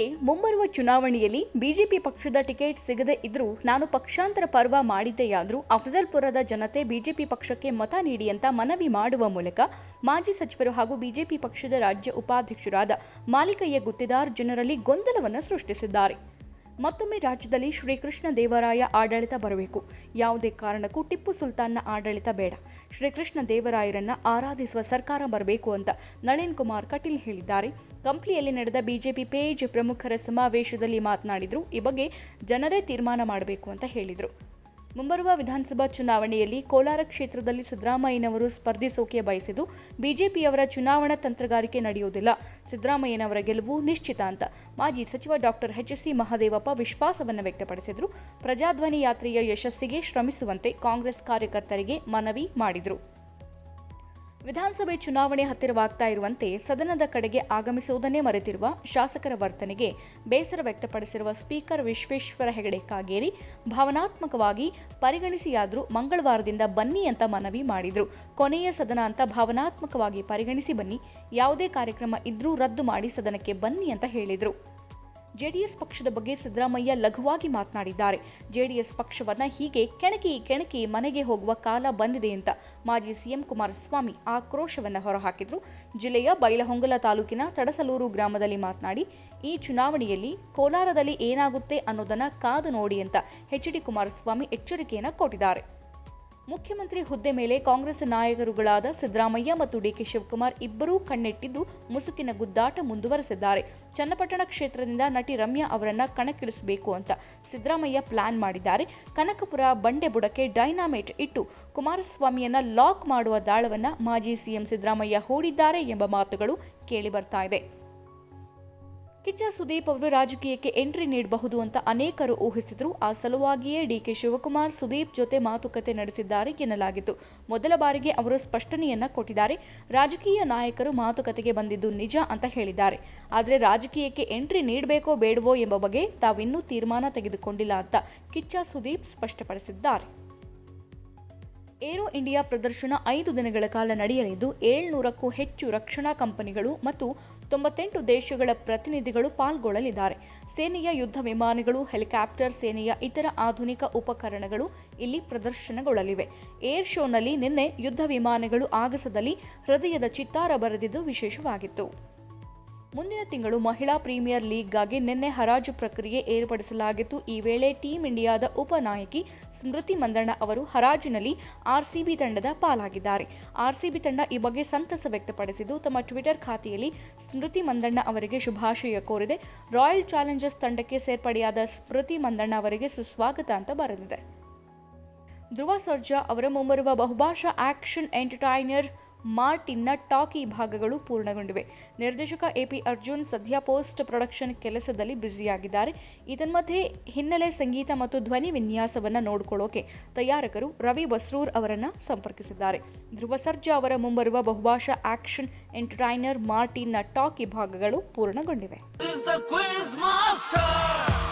ನನಗೆ ಮುಂಬರುವ ಚುನಾವಣೆಯಲ್ಲಿ ಬಿಜೆಪಿ ಪಕ್ಷದ ಟಿಕೆಟ್ ಸಿಗದೇ ಇದ್ರೂ ನಾನು ಪಕ್ಷಾಂತರ ಪರ್ವ ಮಾಡಿದ್ದೆಯಾದರೂ ಅಫಜಲ್ಪುರದ ಜನತೆ ಬಿಜೆಪಿ ಪಕ್ಷಕ್ಕೆ ಮತ ನೀಡಿ ಅಂತ ಮನವಿ ಮಾಡುವ ಮೂಲಕ ಮಾಜಿ ಸಚಿವರು ಹಾಗೂ ಬಿಜೆಪಿ ಪಕ್ಷದ ರಾಜ್ಯ ಉಪಾಧ್ಯಕ್ಷರಾದ ಮಾಲಿಕಯ್ಯ ಗುತ್ತಿದಾರ್ ಜನರಲ್ಲಿ ಗೊಂದಲವನ್ನು ಸೃಷ್ಟಿಸಿದ್ದಾರೆ ಮತ್ತೊಮ್ಮೆ ರಾಜ್ಯದಲ್ಲಿ ಶ್ರೀಕೃಷ್ಣ ದೇವರಾಯ ಆಡಳಿತ ಬರಬೇಕು ಯಾವುದೇ ಕಾರಣಕ್ಕೂ ಟಿಪ್ಪು ಸುಲ್ತಾನ್ನ ಆಡಳಿತ ಬೇಡ ಶ್ರೀಕೃಷ್ಣ ದೇವರಾಯರನ್ನ ಆರಾಧಿಸುವ ಸರ್ಕಾರ ಬರಬೇಕು ಅಂತ ನಳಿನ್ ಕುಮಾರ್ ಕಟೀಲ್ ಹೇಳಿದ್ದಾರೆ ಕಂಪ್ಲಿಯಲ್ಲಿ ನಡೆದ ಬಿಜೆಪಿ ಪೇಜ್ ಪ್ರಮುಖರ ಸಮಾವೇಶದಲ್ಲಿ ಮಾತನಾಡಿದ್ರು ಈ ಬಗ್ಗೆ ಜನರೇ ತೀರ್ಮಾನ ಮಾಡಬೇಕು ಅಂತ ಹೇಳಿದರು ಮುಂಬರುವ ವಿಧಾನಸಭಾ ಚುನಾವಣೆಯಲ್ಲಿ ಕೋಲಾರ ಕ್ಷೇತ್ರದಲ್ಲಿ ಸಿದ್ದರಾಮಯ್ಯನವರು ಸ್ಪರ್ಧಿಸೋಕೆ ಬಯಸಿದ್ದು ಬಿಜೆಪಿಯವರ ಚುನಾವಣಾ ತಂತ್ರಗಾರಿಕೆ ನಡೆಯುವುದಿಲ್ಲ ಸಿದ್ದರಾಮಯ್ಯನವರ ಗೆಲುವು ನಿಶ್ಚಿತ ಅಂತ ಮಾಜಿ ಸಚಿವ ಡಾಕ್ಟರ್ ಎಚ್ ಸಿ ಮಹದೇವಪ್ಪ ವಿಶ್ವಾಸವನ್ನು ವ್ಯಕ್ತಪಡಿಸಿದರು ಪ್ರಜಾಧ್ವನಿ ಯಾತ್ರೆಯ ಯಶಸ್ಸಿಗೆ ಶ್ರಮಿಸುವಂತೆ ಕಾಂಗ್ರೆಸ್ ಕಾರ್ಯಕರ್ತರಿಗೆ ಮನವಿ ಮಾಡಿದರು ವಿಧಾನಸಭೆ ಚುನಾವಣೆ ಹತ್ತಿರವಾಗ್ತಾ ಇರುವಂತೆ ಸದನದ ಕಡೆಗೆ ಆಗಮಿಸುವುದನ್ನೇ ಮರೆತಿರುವ ಶಾಸಕರ ವರ್ತನೆಗೆ ಬೇಸರ ವ್ಯಕ್ತಪಡಿಸಿರುವ ಸ್ಪೀಕರ್ ವಿಶ್ವೇಶ್ವರ ಹೆಗಡೆ ಕಾಗೇರಿ ಭಾವನಾತ್ಮಕವಾಗಿ ಪರಿಗಣಿಸಿಯಾದರೂ ಮಂಗಳವಾರದಿಂದ ಬನ್ನಿ ಅಂತ ಮನವಿ ಮಾಡಿದ್ರು ಕೊನೆಯ ಸದನ ಅಂತ ಭಾವನಾತ್ಮಕವಾಗಿ ಪರಿಗಣಿಸಿ ಬನ್ನಿ ಯಾವುದೇ ಕಾರ್ಯಕ್ರಮ ಇದ್ರೂ ರದ್ದು ಮಾಡಿ ಸದನಕ್ಕೆ ಬನ್ನಿ ಅಂತ ಹೇಳಿದರು ಜೆಡಿಎಸ್ ಪಕ್ಷದ ಬಗ್ಗೆ ಸಿದ್ದರಾಮಯ್ಯ ಲಘುವಾಗಿ ಮಾತನಾಡಿದ್ದಾರೆ ಜೆಡಿಎಸ್ ಪಕ್ಷವನ್ನ ಹೀಗೆ ಕೆಣಕಿ ಕೆಣಕಿ ಮನೆಗೆ ಹೋಗುವ ಕಾಲ ಬಂದಿದೆ ಅಂತ ಮಾಜಿ ಸಿಎಂ ಕುಮಾರಸ್ವಾಮಿ ಆಕ್ರೋಶವನ್ನು ಹೊರಹಾಕಿದ್ರು ಜಿಲ್ಲೆಯ ಬೈಲಹೊಂಗಲ ತಾಲೂಕಿನ ತಡಸಲೂರು ಗ್ರಾಮದಲ್ಲಿ ಮಾತನಾಡಿ ಈ ಚುನಾವಣೆಯಲ್ಲಿ ಕೋಲಾರದಲ್ಲಿ ಏನಾಗುತ್ತೆ ಅನ್ನೋದನ್ನ ಕಾದು ನೋಡಿ ಅಂತ ಎಚ್ ಡಿ ಕುಮಾರಸ್ವಾಮಿ ಎಚ್ಚರಿಕೆಯನ್ನು ಕೊಟ್ಟಿದ್ದಾರೆ ಮುಖ್ಯಮಂತ್ರಿ ಹುದ್ದೆ ಮೇಲೆ ಕಾಂಗ್ರೆಸ್ ನಾಯಕರುಗಳಾದ ಸಿದ್ದರಾಮಯ್ಯ ಮತ್ತು ಡಿಕೆ ಶಿವಕುಮಾರ್ ಇಬ್ಬರೂ ಕಣ್ಣಿಟ್ಟಿದ್ದು ಮುಸುಕಿನ ಗುದ್ದಾಟ ಮುಂದುವರೆಸಿದ್ದಾರೆ ಚನ್ನಪಟ್ಟಣ ಕ್ಷೇತ್ರದಿಂದ ನಟಿ ರಮ್ಯಾ ಅವರನ್ನ ಕಣಕ್ಕಿಳಿಸಬೇಕು ಅಂತ ಸಿದ್ದರಾಮಯ್ಯ ಪ್ಲಾನ್ ಮಾಡಿದ್ದಾರೆ ಕನಕಪುರ ಬಂಡೆ ಬುಡಕ್ಕೆ ಡೈನಾಮೇಟ್ ಇಟ್ಟು ಕುಮಾರಸ್ವಾಮಿಯನ್ನ ಲಾಕ್ ಮಾಡುವ ದಾಳವನ್ನ ಮಾಜಿ ಸಿಎಂ ಸಿದ್ದರಾಮಯ್ಯ ಹೂಡಿದ್ದಾರೆ ಎಂಬ ಮಾತುಗಳು ಕೇಳಿಬರ್ತಾ ಇದೆ ಕಿಚ್ಚ ಸುದೀಪ್ ಅವರು ರಾಜಕೀಯಕ್ಕೆ ಎಂಟ್ರಿ ನೀಡಬಹುದು ಅಂತ ಅನೇಕರು ಊಹಿಸಿದ್ರು ಆ ಸಲುವಾಗಿಯೇ ಡಿಕೆ ಶಿವಕುಮಾರ್ ಸುದೀಪ್ ಜೊತೆ ಮಾತುಕತೆ ನಡೆಸಿದ್ದಾರೆ ಎನ್ನಲಾಗಿತ್ತು ಮೊದಲ ಬಾರಿಗೆ ಅವರು ಸ್ಪಷ್ಟನೆಯನ್ನ ಕೊಟ್ಟಿದ್ದಾರೆ ರಾಜಕೀಯ ನಾಯಕರು ಮಾತುಕತೆಗೆ ಬಂದಿದ್ದು ನಿಜ ಅಂತ ಹೇಳಿದ್ದಾರೆ ಆದರೆ ರಾಜಕೀಯಕ್ಕೆ ಎಂಟ್ರಿ ನೀಡಬೇಕೋ ಬೇಡವೋ ಎಂಬ ಬಗ್ಗೆ ತಾವಿನ್ನೂ ತೀರ್ಮಾನ ತೆಗೆದುಕೊಂಡಿಲ್ಲ ಅಂತ ಕಿಚ್ಚ ಸುದೀಪ್ ಸ್ಪಷ್ಟಪಡಿಸಿದ್ದಾರೆ ಏರೋ ಇಂಡಿಯಾ ಪ್ರದರ್ಶನ ಐದು ದಿನಗಳ ಕಾಲ ನಡೆಯಲಿದ್ದು ಏಳ್ನೂರಕ್ಕೂ ಹೆಚ್ಚು ರಕ್ಷಣಾ ಕಂಪನಿಗಳು ಮತ್ತು ತೊಂಬತ್ತೆಂಟು ದೇಶಗಳ ಪ್ರತಿನಿಧಿಗಳು ಪಾಲ್ಗೊಳ್ಳಲಿದ್ದಾರೆ ಸೇನೆಯ ಯುದ್ಧ ವಿಮಾನಗಳು ಹೆಲಿಕಾಪ್ಟರ್ ಸೇನೆಯ ಇತರ ಆಧುನಿಕ ಉಪಕರಣಗಳು ಇಲ್ಲಿ ಪ್ರದರ್ಶನಗೊಳ್ಳಲಿವೆ ಏರ್ ಶೋನಲ್ಲಿ ನಿನ್ನೆ ಯುದ್ಧ ವಿಮಾನಗಳು ಆಗಸದಲ್ಲಿ ಹೃದಯದ ಚಿತ್ತಾರ ಬರೆದಿದ್ದು ವಿಶೇಷವಾಗಿತ್ತು ಮುಂದಿನ ತಿಂಗಳು ಮಹಿಳಾ ಪ್ರೀಮಿಯರ್ ಲೀಗ್ಗಾಗಿ ನಿನ್ನೆ ಹರಾಜು ಪ್ರಕ್ರಿಯೆ ಏರ್ಪಡಿಸಲಾಗಿತ್ತು ಈ ವೇಳೆ ಟೀಂ ಇಂಡಿಯಾದ ಉಪನಾಯಕಿ ಸ್ಮೃತಿ ಮಂದಣ್ಣ ಅವರು ಹರಾಜಿನಲ್ಲಿ ಆರ್ಸಿಬಿ ತಂಡದ ಪಾಲಾಗಿದ್ದಾರೆ ಆರ್ಸಿಬಿ ತಂಡ ಈ ಬಗ್ಗೆ ಸಂತಸ ವ್ಯಕ್ತಪಡಿಸಿದ್ದು ತಮ್ಮ ಟ್ವಿಟರ್ ಖಾತೆಯಲ್ಲಿ ಸ್ಮೃತಿ ಮಂದಣ್ಣ ಅವರಿಗೆ ಶುಭಾಶಯ ಕೋರಿದೆ ರಾಯಲ್ ಚಾಲೆಂಜರ್ಸ್ ತಂಡಕ್ಕೆ ಸೇರ್ಪಡೆಯಾದ ಸ್ಮೃತಿ ಮಂದಣ್ಣ ಅವರಿಗೆ ಸುಸ್ವಾಗತ ಅಂತ ಬರೆದಿದೆ ಧ್ರುವ ಸರ್ಜಾ ಅವರ ಮುಂಬರುವ ಬಹುಭಾಷಾ ಆಕ್ಷನ್ ಎಂಟರ್ಟೈನರ್ ಮಾರ್ಟಿನ್ನ ಟಾಕಿ ಭಾಗಗಳು ಪೂರ್ಣಗೊಂಡಿವೆ ನಿರ್ದೇಶಕ ಎಪಿ ಅರ್ಜುನ್ ಸದ್ಯ ಪೋಸ್ಟ್ ಪ್ರೊಡಕ್ಷನ್ ಕೆಲಸದಲ್ಲಿ ಬ್ಯುಸಿಯಾಗಿದ್ದಾರೆ ಇದನ್ಮಧ್ಯೆ ಹಿನ್ನೆಲೆ ಸಂಗೀತ ಮತ್ತು ಧ್ವನಿ ವಿನ್ಯಾಸವನ್ನು ನೋಡಿಕೊಳ್ಳೋಕೆ ತಯಾರಕರು ರವಿ ಬಸ್ರೂರ್ ಅವರನ್ನ ಸಂಪರ್ಕಿಸಿದ್ದಾರೆ ಧ್ರುವ ಸರ್ಜಾ ಅವರ ಮುಂಬರುವ ಬಹುಭಾಷಾ ಆಕ್ಷನ್ ಎಂಟರ್ಟೈನರ್ ಮಾರ್ಟಿನ್ನ ಟಾಕಿ ಭಾಗಗಳು ಪೂರ್ಣಗೊಂಡಿವೆ is the quiz master.